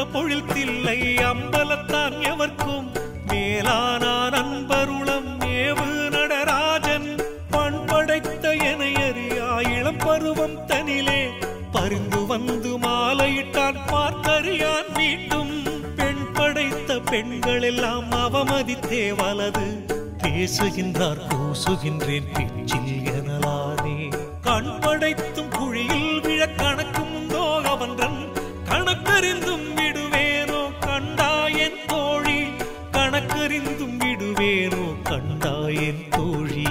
பொழில் தில்லை அம்பலத்தான் எவர்க்கும் மேலானான் அன்பருளம் ஏவு நடராஜன் பண்படைத்த என அறியா இளம் பருவம் தனிலே பரிந்து வந்து மாலையிட்டான் பார்த்தறியான் மீண்டும் பெண் படைத்த பெண்கள் எல்லாம் அவமதித்தே வலது பேசுகின்றார் கூசுகின்றேன் பிச்சில் எனலானே கண் படைத்தும் குழியில் விழ கணக்கும் உண்டோ அவன்றன் கணக்கறிந்தும் விடுவேனோ கண்டாயன் தோழி கணக்கறிந்தும் விடுவேனோ கண்டாயன் தோழி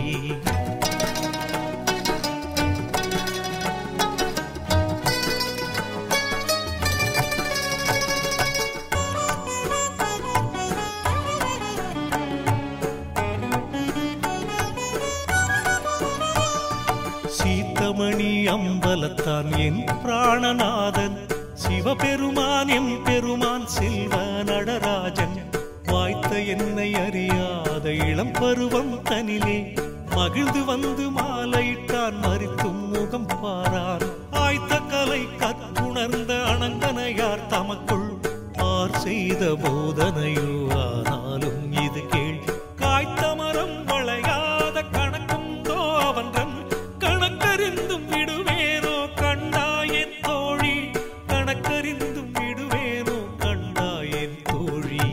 சீத்தமணி அம்பலத்தான் என் பிராணநாதன் சிவபெருமான் எம் பெருமான் செல்வ நடராஜன் வாய்த்த என்னை அறியாத இளம் பருவம் தனிலே மகிழ்ந்து வந்து மாலையிட்டான் மறித்தும் முகம் பாரார் ஆய்த்த கலை கற்றுணர்ந்த அணங்கனையார் தமக்குள் ஆர் செய்த போதனையோ ஆனாலும் இது கேள் காய்த்த மரம் வளையாத கணக்குந்தோ அவன்றன் கணக்கறிந்தும் விடுவேனோ கண்டாயன் தோழி கணக்கறிந்தும் விடுவேனோ கண்டாயன் தோழி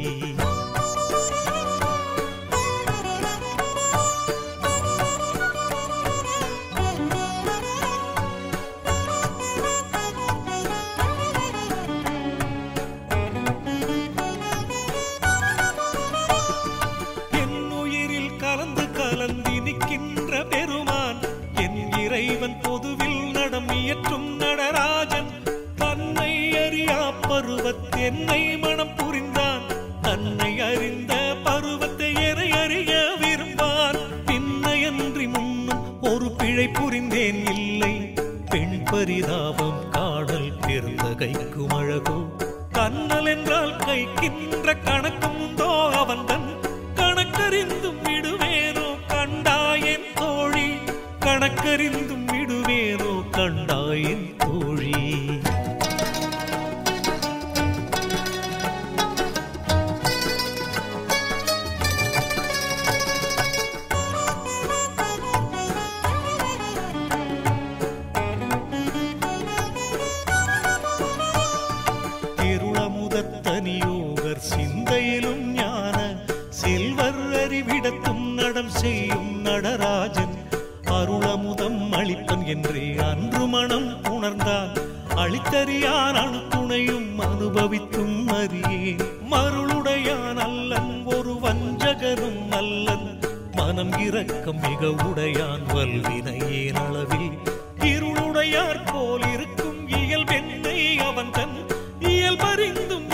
என் உயிரில் கலந்து கலந்து நிற்கின்ற பெருமான் என் இறைவன் பொதுவில் நடம் இயற்றும் நடராஜன் தன்னை அறியா பருவத்தென்னை மனம் புரிந்தான் தன்னை அறிந்த பருவத்தை என அறிய விரும்பான் பின்னையன்றி முன்னும் ஒரு பிழை புரிந்தேன் இல்லை பெண் பரிதாபம் காணல் பிறந்த கைக்கும் அழகோ கண்ணல் என்றால் கைக்கின்ற கணக்கும் உண்டோ அவன்தன் கணக்கறிந்தும் விடுவேனோ கண்டாயன் தோழி கணக்கறிந்தும் விடுவேனோ கண்டாயன் தோழி திருளமுதத்தனியோகர் சிந்தையிலும் ஞான செல்வர் அறிவிடத்தும் நடம் செய்யும் நடராஜன் அருளமுதம் அளிப்பன் என்றே அன்று மனம் உணர்ந்தான் அளித்தறியான் அணுத்துணையும் அனுபவித்தும் அறியேன் மருளுடையான் அல்லன் ஒரு வஞ்சகரும் அல்லன் மனம் இரக்கம் மிக உடையான் வல்வினையேன் அளவில் இருளுடையார் போல் இருக்கும் இயல்பென்னை அவன் தன் இயல்பறிந்தும்